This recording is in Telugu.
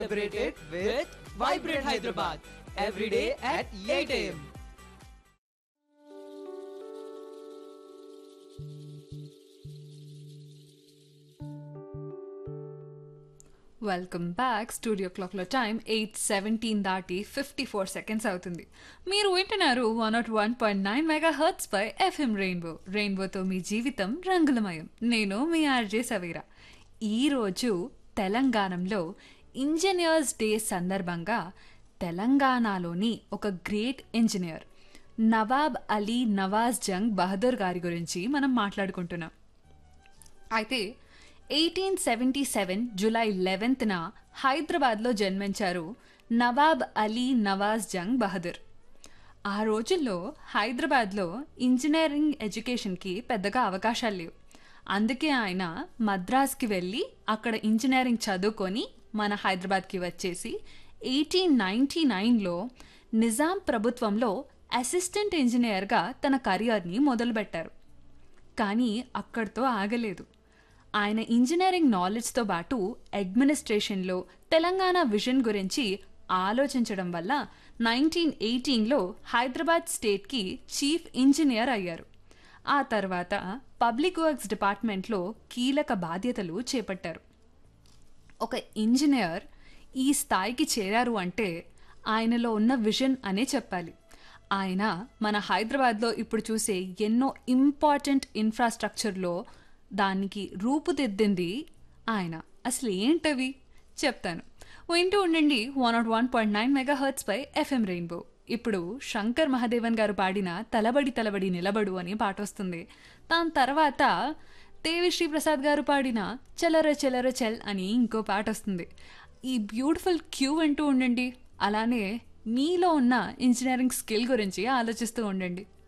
Celebrated with Vibrant Hyderabad every day at 8 a.m. Welcome back studio క్లాక్లో టైం ఎయిట్ సెవెంటీన్ దాటి ఫిఫ్టీ ఫోర్ సెకండ్స్ అవుతుంది మీరు వింటున్నారు one not one point nine megahertz pi FM rainbow రెయిన్బోతో మీ జీవితం రంగులమయం నేను మీ ఆర్జే సవీరా ఈరోజు తెలంగాణలో ఇంజనీర్స్ డే సందర్భంగా తెలంగాణలోని ఒక గ్రేట్ ఇంజనీర్ నవాబ్ అలీ నవాజ్ జంగ్ బహదూర్ గారి గురించి మనం మాట్లాడుకుంటున్నాం అయితే ఎయిటీన్ సెవెంటీ సెవెన్ జూలై లెవెన్త్న హైదరాబాద్లో జన్మించారు నవాబ్ అలీ నవాజ్ జంగ్ బహదూర్ ఆ రోజుల్లో హైదరాబాద్లో ఇంజనీరింగ్ ఎడ్యుకేషన్కి పెద్దగా అవకాశాలు లేవు అందుకే ఆయన మద్రాస్కి వెళ్ళి అక్కడ ఇంజనీరింగ్ చదువుకొని మన హైదరాబాద్కి వచ్చేసి ఎయిటీన్ నైంటీ నైన్లో నిజాం ప్రభుత్వంలో అసిస్టెంట్ ఇంజనీర్గా తన కెరియర్ని మొదలుపెట్టారు కానీ అక్కడితో ఆగలేదు ఆయన ఇంజనీరింగ్ నాలెడ్జ్తో పాటు అడ్మినిస్ట్రేషన్లో తెలంగాణ విజన్ గురించి ఆలోచించడం వల్ల నైన్టీన్ ఎయిటీన్లో హైదరాబాద్ స్టేట్కి చీఫ్ ఇంజనీర్ అయ్యారు ఆ తర్వాత పబ్లిక్ వర్క్స్ డిపార్ట్మెంట్లో కీలక బాధ్యతలు చేపట్టారు ఒక ఇంజనీర్ ఈ స్థాయికి చేరారు అంటే ఆయనలో ఉన్న విజన్ అనే చెప్పాలి ఆయన మన హైదరాబాద్లో ఇప్పుడు చూసే ఎన్నో ఇంపార్టెంట్ ఇన్ఫ్రాస్ట్రక్చర్లో దానికి రూపుదిద్దింది ఆయన అసలు ఏంటవి చెప్తాను వింటూ ఉండండి one not one point nine megahertz pi FM రెయిన్బో ఇప్పుడు శంకర్ మహాదేవన్ గారు పాడిన తలబడి తలబడి నిలబడు అని పాట వస్తుంది దాని తర్వాత దేవిశ్రీ ప్రసాద్ గారు పాడిన చలర చలర చల్ అని ఇంకో పాట వస్తుంది ఈ బ్యూటిఫుల్ క్యూ వింటూ ఉండండి అలానే మీలో ఉన్న ఇంజనీరింగ్ స్కిల్ గురించి ఆలోచిస్తూ ఉండండి